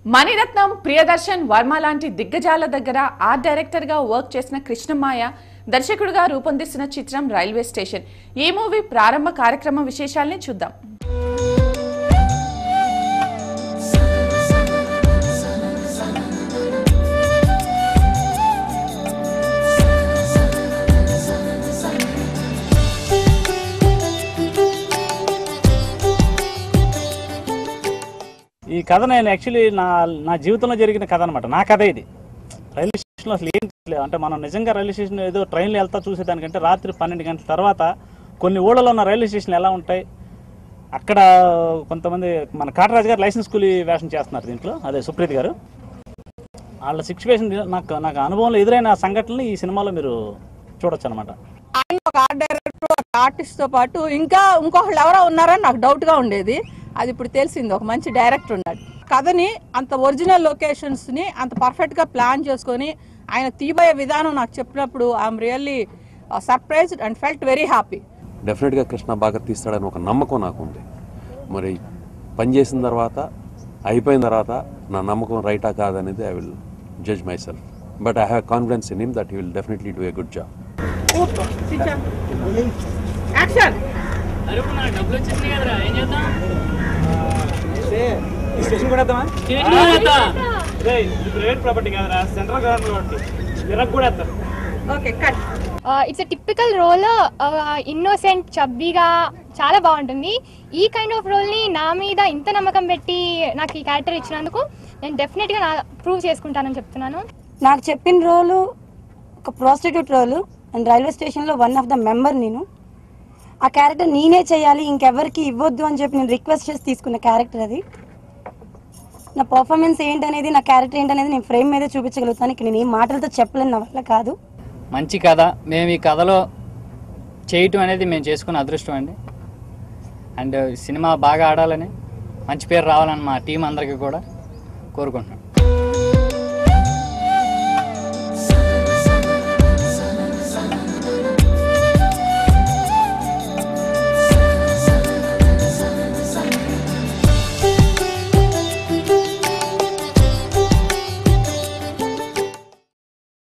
మణిరత్నం ప్రియదర్శన్ వర్మ లాంటి దిగ్గజాల దగ్గర art director గా వర్క్ చేసిన కృష్ణమాయ దర్శకుడిగా రూపొందిస్తున్న చిత్రం రైల్వే స్టేషన్ ఈ మూవీ ప్రారంభ కార్యక్రమ విశేషాల్ని చూద్దాం ఈ కథ నేను యాక్చువల్లీ నా నా జీవితంలో జరిగిన కథ అనమాట నా కథ ఇది రైల్వే స్టేషన్లో అసలు ఏంటి లేదు అంటే మనం నిజంగా రైల్వే స్టేషన్ ఏదో ట్రైన్లో వెళ్తా చూసేదానికంటే రాత్రి పన్నెండు గంటల తర్వాత కొన్ని ఊళ్ళలో ఉన్న రైల్వే స్టేషన్లు ఎలా ఉంటాయి అక్కడ కొంతమంది మన కాటరాజు గారు లైసెన్స్ కూలీ వేషం చేస్తున్నారు దీంట్లో అదే సుప్రీత్ గారు వాళ్ళ సిచ్యువేషన్ నాకు నాకు అనుభవంలో ఎదురైన సంఘటనలు ఈ సినిమాలో మీరు చూడొచ్చు అనమాట ఆయన ఒక ఆర్ట్ డైరెక్టర్ ఒక ఆర్టిస్ట్ తో పాటు ఇంకా ఇంకొకళ్ళు ఎవరో ఉన్నారని నాకు డౌట్ గా ఉండేది అది ఇప్పుడు తెలిసింది ఒక మంచి డైరెక్టర్ ఉన్నాడు కథని అంత ఒరిజినల్ లొకేషన్స్ ని అంత పర్ఫెక్ట్ గా ప్లాన్ చేసుకొని ఆయన తీయబోయే విధానం నాకు చెప్పినప్పుడు I'm really surprised and felt very happy డెఫినెట్గా కృష్ణ బాగా తీస్తాడని ఒక నమ్మకం నాకు ఉంది మరి పని చేసిన తర్వాత అయిపోయిన తర్వాత నా నమ్మకం రైటా కాదనేది I will judge myself but I have confidence in him that he will definitely do a good job action station కూడా ప్రైవేట్ ప్రాపర్టీ కాదురా సెంట్రల్ గవర్నమెంట్ ఇరకు కూడా వేస్తారు okay cut it's typical role innocent చబ్బీగా చాలా బాగుంటుంది ఈ kind of రోల్ని నా మీద ఇంత నమ్మకం పెట్టి నాకు ఈ క్యారెక్టర్ ఇచ్చినందుకు నేను డెఫినెట్గా నా ప్రూవ్ చేసుకుంటానని చెప్తున్నాను నాకు చెప్పిన రోలు ఒక ప్రాస్టిట్యూట్ రోలు అండ్ రైల్వే స్టేషన్లో వన్ ఆఫ్ ద మెంబర్ నేను ఆ క్యారెక్టర్ నేనే చేయాలి ఇంకెవరికి ఇవ్వద్దు అని చెప్పి నేను రిక్వెస్ట్ చేసి తీసుకున్న క్యారెక్టర్ అది నా పర్ఫార్మెన్స్ ఏంటనేది నా క్యారెక్టర్ ఏంటనేది నేను ఫ్రేమ్ మీద చూపించగలుగుతాను ఇక నేను ఏ మాటలతో చెప్పలేను నా వల్ల కాదు మంచి కథ మేము ఈ కథలో చేయటం అనేది మేము చేసుకున్న అదృష్టం అండి అండ్ సినిమా బాగా ఆడాలని మంచి పేరు రావాలని మా టీం అందరికీ కూడా కోరుకుంటున్నాం